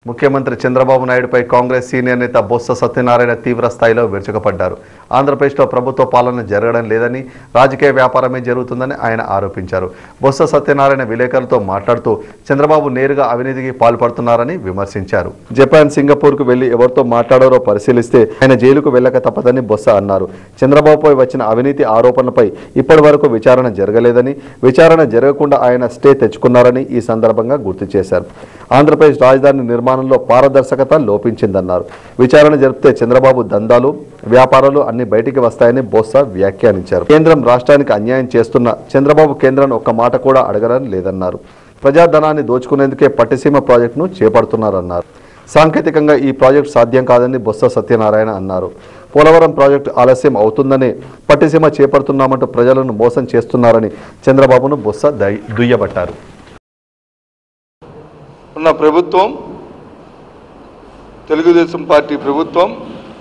ముఖ్యమంత్రి చంద్రబాబు నాయుడుపై కాంగ్రెస్ సీనియర్ నేత బొత్స సత్యనారాయణ తీవ్ర స్థాయిలో విరుచుకుపడ్డారు ఆంధ్రప్రదేశ్లో ప్రభుత్వ పాలన జరగడం లేదని రాజకీయ వ్యాపారమే జరుగుతుందని ఆయన ఆరోపించారు బొత్స సత్యనారాయణ విలేకరులతో మాట్లాడుతూ చంద్రబాబు నేరుగా అవినీతికి పాల్పడుతున్నారని విమర్శించారు జపాన్ సింగపూర్కు వెళ్లి ఎవరితో మాట్లాడారో పరిశీలిస్తే ఆయన జైలుకు వెళ్ళక తప్పదని బొత్స అన్నారు చంద్రబాబుపై వచ్చిన అవినీతి ఆరోపణలపై ఇప్పటి వరకు విచారణ జరగలేదని విచారణ జరగకుండా ఆయన స్టే తెచ్చుకున్నారని ఈ సందర్భంగా గుర్తు చేశారు ఆంధ్రప్రదేశ్ రాజధాని నిర్మాణంలో పారదర్శకత లోపించిందన్నారు విచారణ జరిపితే చంద్రబాబు దందాలు వ్యాపారాలు అన్ని బయటికి వస్తాయని బొత్స వ్యాఖ్యానించారు కేంద్రం రాష్ట్రానికి అన్యాయం చేస్తున్న చంద్రబాబు కేంద్రాన్ని ఒక్క మాట కూడా అడగడం లేదన్నారు ప్రజాధనాన్ని దోచుకునేందుకే పట్టిసీమ ప్రాజెక్టును చేపడుతున్నారన్నారు సాంకేతికంగా ఈ ప్రాజెక్టు సాధ్యం కాదని బొత్స సత్యనారాయణ అన్నారు పోలవరం ప్రాజెక్టు ఆలస్యం అవుతుందని పట్టిసీమ చేపడుతున్నామంటూ ప్రజలను మోసం చేస్తున్నారని చంద్రబాబును బొత్స దై- దుయ్యబట్టారు ఉన్న ప్రభుత్వం తెలుగుదేశం పార్టీ ప్రభుత్వం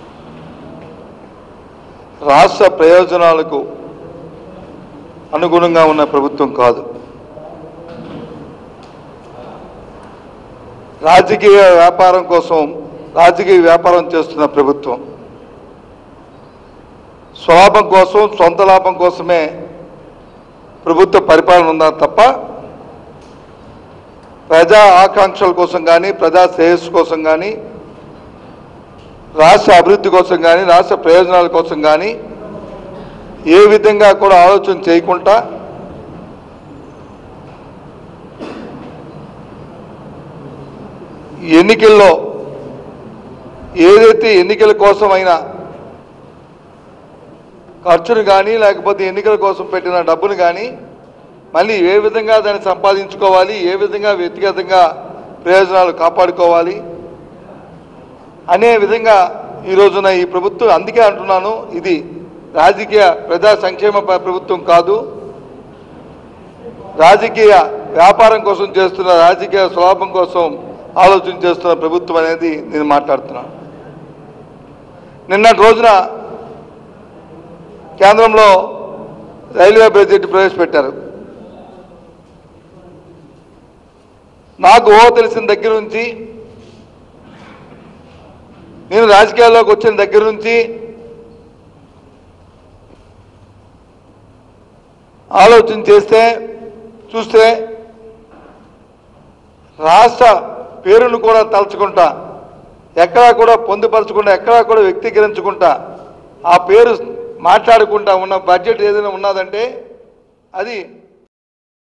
రాష్ట్ర ప్రయోజనాలకు అనుగుణంగా ఉన్న ప్రభుత్వం కాదు రాజకీయ వ్యాపారం కోసం రాజకీయ వ్యాపారం చేస్తున్న ప్రభుత్వం స్వలాభం కోసం సొంత లాభం కోసమే ప్రభుత్వ పరిపాలన ఉందా తప్ప ప్రజా ఆకాంక్షల కోసం కానీ ప్రజా శ్రేయస్సు కోసం కానీ రాష్ట్ర అభివృద్ధి కోసం కానీ రాష్ట్ర ప్రయోజనాల కోసం కానీ ఏ విధంగా కూడా ఆలోచన చేయకుండా ఎన్నికల్లో ఏదైతే ఎన్నికల కోసమైనా ఖర్చును కానీ లేకపోతే ఎన్నికల కోసం పెట్టిన డబ్బును కానీ మళ్ళీ ఏ విధంగా దాన్ని సంపాదించుకోవాలి ఏ విధంగా వ్యక్తిగతంగా ప్రయోజనాలు కాపాడుకోవాలి అనే విధంగా ఈ రోజున ఈ ప్రభుత్వం అందుకే అంటున్నాను ఇది రాజకీయ ప్రజా సంక్షేమ ప- ప్రభుత్వం కాదు రాజకీయ వ్యాపారం కోసం చేస్తున్న రాజకీయ స్వలాభం కోసం ఆలోచన చేస్తున్న ప్రభుత్వం అనేది నేను మాట్లాడుతున్నాను నిన్నటి రోజున కేంద్రంలో రైల్వే బడ్జెట్ ప్రవేశపెట్టారు నాకు ఓ తెలిసిన దగ్గర నుంచి నేను రాజకీయాల్లోకి వచ్చిన దగ్గర నుంచి ఆలోచన చేస్తే చూస్తే రాష్ట్ర పేరును కూడా తలుచుకుంటా ఎక్కడా కూడా పొందుపరచకుండా ఎక్కడా కూడా వ్యక్తీకరించుకుంటా ఆ పేరు మాట్లాడుకుంటా ఉన్న బడ్జెట్ ఏదైనా ఉన్నదంటే అది